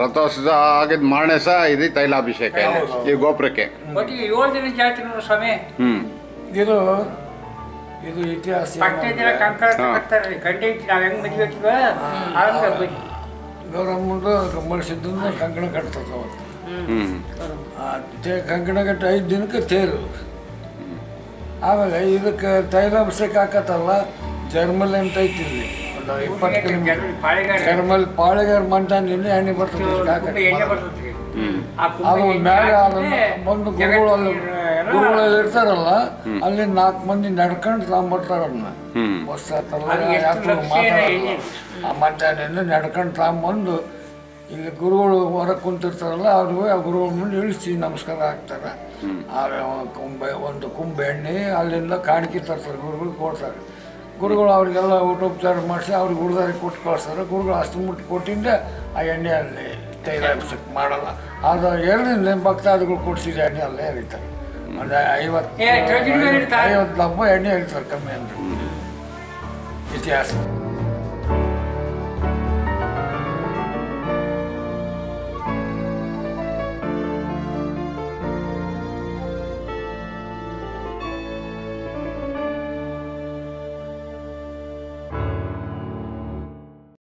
ರಥೋತ್ಸವ ಆಗಿದ್ ಮಾರನೇ ಸಹ ಇದು ತೈಲಾಭಿಷೇಕ ಇದೆ ಈ ಗೋಪುರಕ್ಕೆ ಒಟ್ಟಿಗೆ ಏಳು ದಿನ ಜಾತ್ರೆ ನೋಡು ಸ್ವಾಮಿ ಹ್ಮ್ ಇದು ಇದು ಇತಿಹಾಸ ಪಟ್ಟೆ ದಿನ ಕಂಕಣ ಕಟ್ತಾರೆ ಗಂಟೆ ಇಟ್ಟು ನಾವ್ ಹೆಂಗ್ ಮದ್ವೆ ಹೋಗ್ತೀವ ಹಂಗ ಬನ್ನಿ ಗೌರಮ್ಮದು ಕಮ್ಮಳಿಸಿದ್ದನ್ನ ಕಂಕಣ ಕಟ್ತದ ಅವತ್ತು ಹ್ಮ್ ಆ ತೇ ಕಂಕಣ ಕಟ್ಟಿ ಐದು ದಿನಕ್ಕೆ ತೇರು ಆಮೇಲೆ ಇದಕ್ಕೆ ತೈಲಾಭಿಷೇಕ ಹಾಕತ್ತಲ್ಲ ಜರ್ಮಲ್ ಅಂತ ಐತಿ ಇಲ್ಲಿ ಒಂದು ಇಪ್ಪತ್ತು ಕಿಲೋಮೀಟರ್ ಪಾಳೆಗಾರ ಜರ್ಮಲ್ ಪಾಳೆಗಾರ ಮಂಟನಿಂದ ಎಣ್ಣೆ ಬರ್ತದೆ ಇದಕ್ಕೆ ಹಾಕಕ್ಕೆ. ಎಣ್ಣೆ ಬರ್ತದೆ ಹ್ಮ್ ಆ ಕುಂಭ ಅದು ಎಣ್ಣೆ ಮೇಲೆ ಹಾಕಿದ್ರೆ ಬಂದು ಗುರುಗಳು ಅಲ್ಲಿ ಜಗತ್ತಿನ ಗುರುಗಳಲ್ಲಿ ಇರ್ತಾರಲ್ಲ ಅಲ್ಲಿ ನಾಲ್ಕು ಮಂದಿ ನಡ್ಕೊಂಡು ತಗೊಂಬರ್ತಾರ ಅದನ್ನ ಹ್ಮ್ ಬಸ್ ಹತ್ತಲ್ಲ ಅದು ಎಷ್ಟು ಯಾತ್ರೆ ಲಕ್ಷ ಮಾತಾಡಲ್ಲ ಎಣ್ಣೆ. ಆ ಮಧ್ಯಾಹ್ನದಿಂದ ನಡ್ಕೊಂಡು ತಗೊಂಬಂದು ಇಲ್ಲಿ ಗುರುಗಳು ಹೊರಗೆ ಕುಂತಿರ್ತಾರಲ್ಲ ಅವ್ರಿಗೆ ಆ ಗುರುಗಳ ಮುಂದೆ ಇಳಿಸಿ ನಮಸ್ಕಾರ ಹಾಕ್ತಾರೆ ಆ ಕುಂಬೆ ಒಂದು ಕುಂಬೆ ಎಣ್ಣೆ ಅಲ್ಲಿಂದ ಕಾಣಿಕೆ ತರ್ತಾರೆ ಗುರುಗಳು ಕೊಡ್ತಾರೆ ಗುರುಗಳು ಅವ್ರಿಗೆಲ್ಲ ಊಟೋಪಚಾರ ಮಾಡಿಸಿ ಅವ್ರಿಗೆ ಉಳಿದಾರೆ ಕೊಟ್ಟು ಕಳಿಸ್ತಾರೆ ಗುರುಗಳು ಅಷ್ಟು ಮುಟ್ಟು ಕೊಟ್ಟಿಂದ ಆ ಎಣ್ಣೆ ಅಲ್ಲಿ ತೈಲಾಭಿಷೇಕ ಮಾಡಲ್ಲ ಅದು ಎರಡರಿಂದ ಭಕ್ತಾದಿಗಳು ಕೊಡ್ಸಿದ ಎಣ್ಣೆ ಅಲ್ಲೇ ಹರಿತಾರೆ ಒಂದು ಐವತ್ತು ಏ, ಜೊತೆಗೆ ಇರ್ತಾರೆ. ಐವತ್ತು ಡಬ್ಬ ಎಣ್ಣೆ ಹರಿತಾರೆ ಕಮ್ಮಿ ಅಂದ್ರೆ ಇತಿಹಾಸ